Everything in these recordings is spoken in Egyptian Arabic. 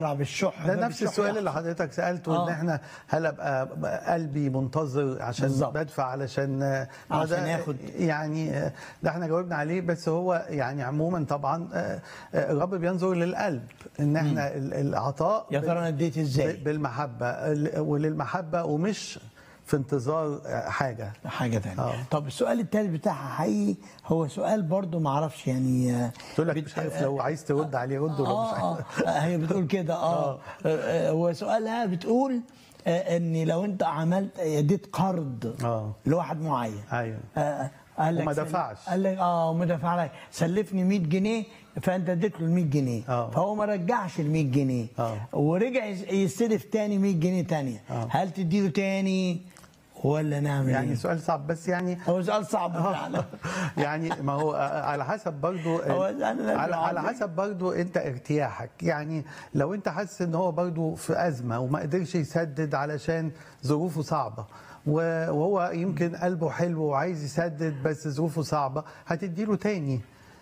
بالشح ده باب نفس الشح السؤال اللي يحصل. حضرتك سالته آه. ان احنا هل ابقى بقى قلبي منتظر عشان بالظبط. بدفع علشان آه، عشان ده ياخد. يعني آه، ده احنا جاوبنا عليه بس هو يعني عموما طبعا آه، آه، الرب بينظر للقلب ان احنا ال- العطاء يا ترى انا اديت ازاي ب- بالمحبه ال- وللمحبه ومش في انتظار آه، حاجه حاجه ثانيه آه. طب السؤال الثالث بتاعها حقيقي هو سؤال برضو ما اعرفش يعني آه، قلت لك بت- مش عارف لو عايز ترد عليه رد ولو مش اه عارف اه هي بتقول كده اه آه، هو سؤالها بتقول آه، ان لو انت عملت اديت قرض آه. لواحد معين ايوه آه، قال لك وما سل- دفعش. قال لك اه وما دفعش سلفني 100 جنيه فانت اديت له ال 100 جنيه آه. فهو ما رجعش ال 100 جنيه آه. ورجع يس- يستلف تاني 100 جنيه تانية آه. هل تديله تاني ولا نعمل يعني ايه؟ سؤال صعب بس يعني هو سؤال صعب فعلا يعني ما هو على حسب برضو هو أنا لازم على, على أعمل. حسب برضو انت ارتياحك يعني لو انت حاسس ان هو برضو في ازمه وما قدرش يسدد علشان ظروفه صعبه و- وهو يمكن قلبه حلو وعايز يسدد بس ظروفه صعبه هتديله تاني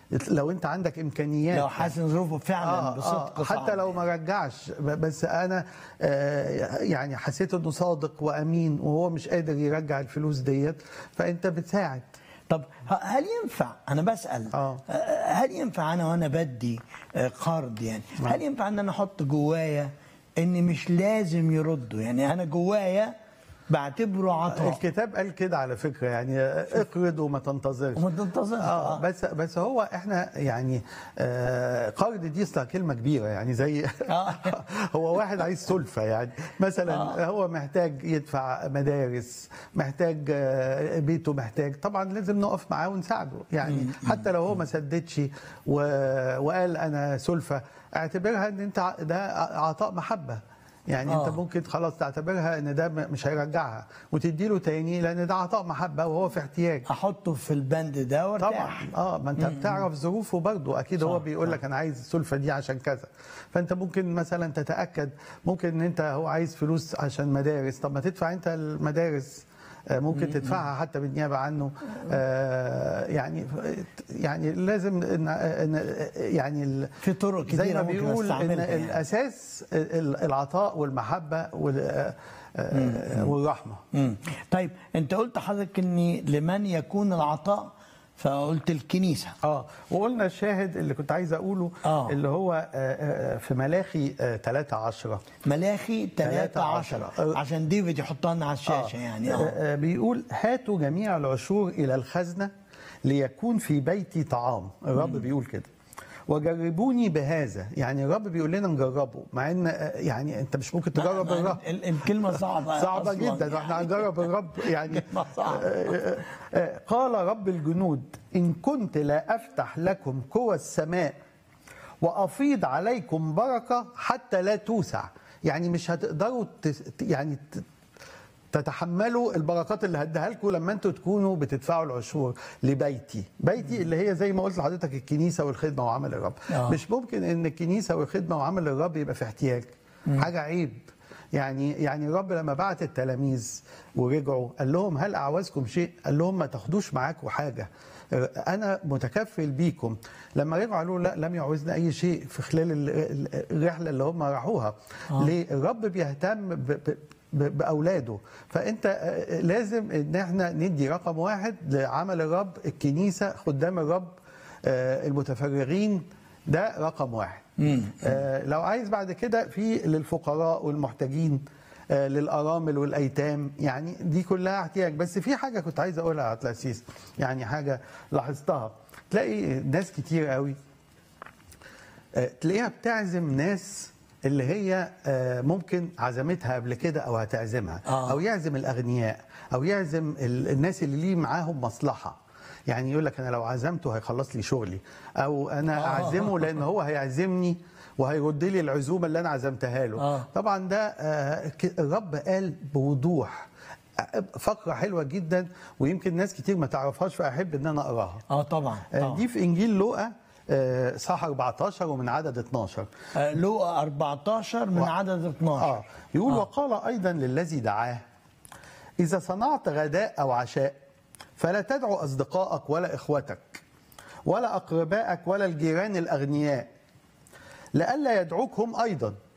لو انت عندك امكانيات لو حاسس ان ظروفه فعلا بصدق آه حتى صعب. لو ما رجعش ب- بس انا آه يعني حسيت انه صادق وامين وهو مش قادر يرجع الفلوس ديت فانت بتساعد طب ه- هل ينفع انا بسال آه. آه، هل ينفع انا وانا بدي آه، قرض يعني هل ينفع ان انا احط جوايا ان مش لازم يردوا يعني انا جوايا بعتبره عطاء الكتاب قال كده على فكره يعني اقرض وما تنتظرش وما تنتظرش اه آه. بس بس هو احنا يعني آه قرض دي اصلا كلمه كبيره يعني زي آه. هو واحد عايز سلفه يعني مثلا آه. هو محتاج يدفع مدارس محتاج آه، بيته محتاج طبعا لازم نقف معاه ونساعده يعني حتى لو هو ما سددش و- وقال انا سلفه اعتبرها ان انت ع- ده عطاء محبه يعني آه. انت ممكن خلاص تعتبرها ان ده م- مش هيرجعها وتدي له تاني لان ده عطاء محبه وهو في احتياج احطه في البند ده طبعا وارتاح اه ما انت بتعرف ظروفه برضه اكيد هو صح، بيقول لك انا عايز السلفه دي عشان كذا فانت ممكن مثلا تتاكد ممكن ان انت هو عايز فلوس عشان مدارس طب ما تدفع انت المدارس آه، ممكن تدفعها حتى بالنيابه عنه آه، يعني يعني لازم إن إن- يعني ال- في طرق كتيرة زي ما ممكن بيقول ان أستعملها يعني. الاساس ال- العطاء والمحبه وال- آه، والرحمه مم. طيب انت قلت حضرتك ان لمن يكون العطاء فقلت الكنيسه اه وقلنا الشاهد اللي كنت عايز اقوله آه. اللي هو آه، آه، في ملاخي 3 10 ملاخي 13 13. عشان ديفيد يحطها لنا على الشاشه يعني اه بيقول هاتوا جميع العشور الى الخزنه ليكون في بيتي طعام الرب بيقول كده وجربوني بهذا يعني الرب بيقول لنا نجربه مع ان آه، يعني انت مش ممكن تجرب ما- الرب ال- الكلمه صعبه صعبة أصلاً جدا واحنا هنجرب الرب يعني كلمة صعبة. آه، آه، قال رب الجنود إن كنت لا أفتح لكم قوى السماء وأفيض عليكم بركة حتى لا توسع يعني مش هتقدروا تس- يعني ت- تتحملوا البركات اللي هديها لكم لما انتوا تكونوا بتدفعوا العشور لبيتي بيتي اللي هي زي ما قلت لحضرتك الكنيسه والخدمه وعمل الرب آه. مش ممكن ان الكنيسه والخدمه وعمل الرب يبقى في احتياج حاجه عيب يعني يعني الرب لما بعت التلاميذ ورجعوا قال لهم هل اعوزكم شيء؟ قال لهم ما تاخدوش معاكم حاجه انا متكفل بيكم لما رجعوا قالوا لا لم يعوزنا اي شيء في خلال ال- ال- الرحله اللي هم راحوها آه. ليه الرب بيهتم ب ب ب- باولاده فانت آه، لازم ان احنا ندي رقم واحد لعمل الرب الكنيسه خدام الرب آه، المتفرغين ده رقم واحد آه، لو عايز بعد كده في للفقراء والمحتاجين آه، للارامل والايتام يعني دي كلها احتياج بس في حاجه كنت عايز اقولها يا تلاسيس يعني حاجه لاحظتها تلاقي ناس كتير قوي آه، تلاقيها بتعزم ناس اللي هي آه، ممكن عزمتها قبل كده او هتعزمها آه. او يعزم الاغنياء او يعزم ال- الناس اللي ليه معاهم مصلحه يعني يقول لك انا لو عزمته هيخلص لي شغلي او انا آه. اعزمه لان هو هيعزمني وهيرد لي العزومه اللي انا عزمتها له آه. طبعا ده آه، ك- الرب قال بوضوح آه، فقره حلوه جدا ويمكن ناس كتير ما تعرفهاش فاحب ان انا اقراها اه طبعا آه، طبعا دي في انجيل لوقا آه، صح 14 ومن عدد 12 آه، لوقا 14 من و- عدد 12 اه يقول وقال ايضا للذي دعاه اذا صنعت غداء او عشاء فلا تدعو اصدقائك ولا اخوتك ولا اقربائك ولا الجيران الاغنياء لئلا يدعوك هم ايضا